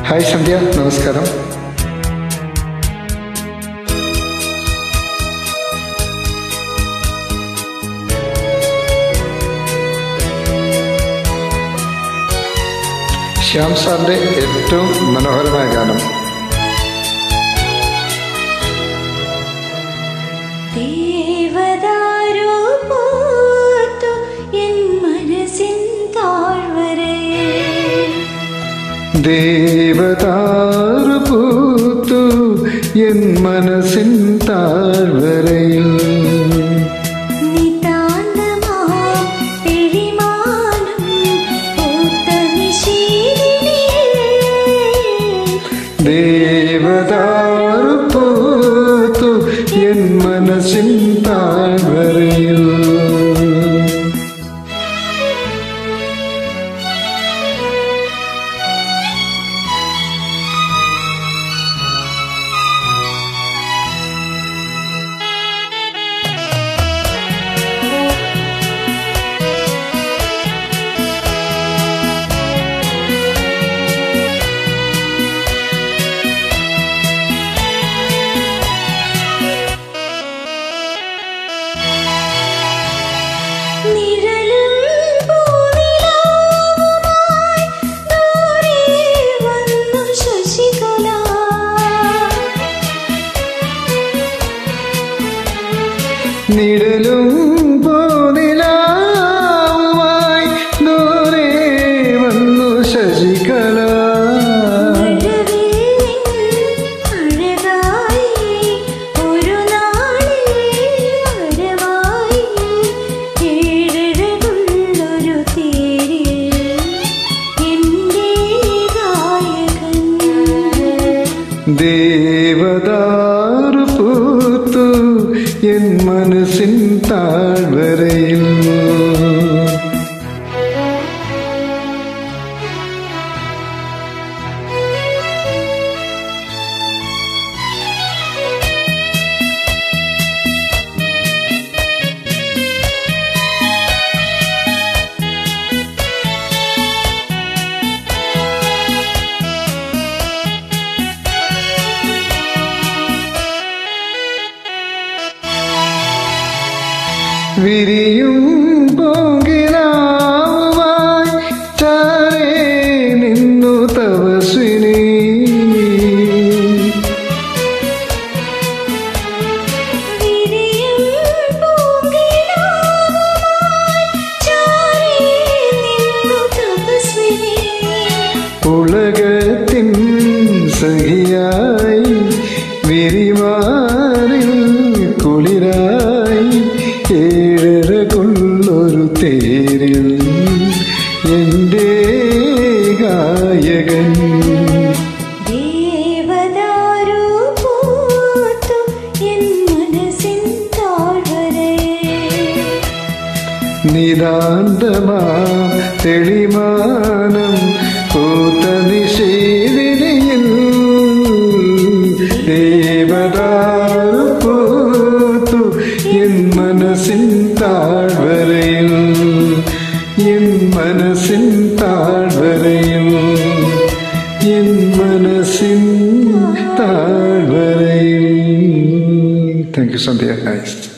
hi സന്ധ്യ നമസ്കാരം ശ്യാം സാറിന്റെ ഏറ്റവും മനോഹരമായ ഗാനം ദേവദാരു പൂത്തു എൻ മനസ്സിൻ താഴ്വരയിൽ ദേവതാറ് പൂത്തു എൻ മനസ്സിൻ താഴ്വരയിൽ നിതാന്തമാം തെളിമാനം പൂത്ത നിശീതിനിൽ ദേവതാറ് പൂത്തു എൻ മനസ്സിൻ താഴ്വരയിൽ നിഴലും പൂനിലാവുമായി ദൂരെ വന്നു ശശികല നിഴലും പോനിലാവുമായി ദൂരെ വന്നു ശശികല അഴകായി ഒരു നാളിൽ വരവായി ഏഴഴകുള്ളൊരു തേരിൽ എൻ്റെ ഗായകൻ ദേവദാറ് പൂത്തു എൻ മനസ്സിൻ താഴ്വരയിൽ വിരിയും പോകിലാവുമായി ചാരേ നിന്നു തപസ്വിനി വിരിയും പൂങ്കിനാവുമായി ചാരി നിന്നു തപസ്വിനി ഉലകത്തിൻ സഹിയായി വിരിമാറിൽ കുളിരായി ഏഴര കൊള്ളൊരു തേരിൽ എൻ്റെ ഗായകൻ ദേവദാരു പൂത്തു എൻ മനസ്സിൻ താഴ്വരയിൽ നിതാന്തമാ തെളിമാനം പൂത്ത നിഷേധിനിയിൽ ദേവദാരു പൂത്തു എൻ മനസ്സിൻ താഴ്വരയിൽ എൻ മനസ്സിൻ താഴ്വരയിൽ എൻ മനസ്സിൻ താഴ്വരയിൽ താങ്ക് യു സന്ധ്യ നൈസ്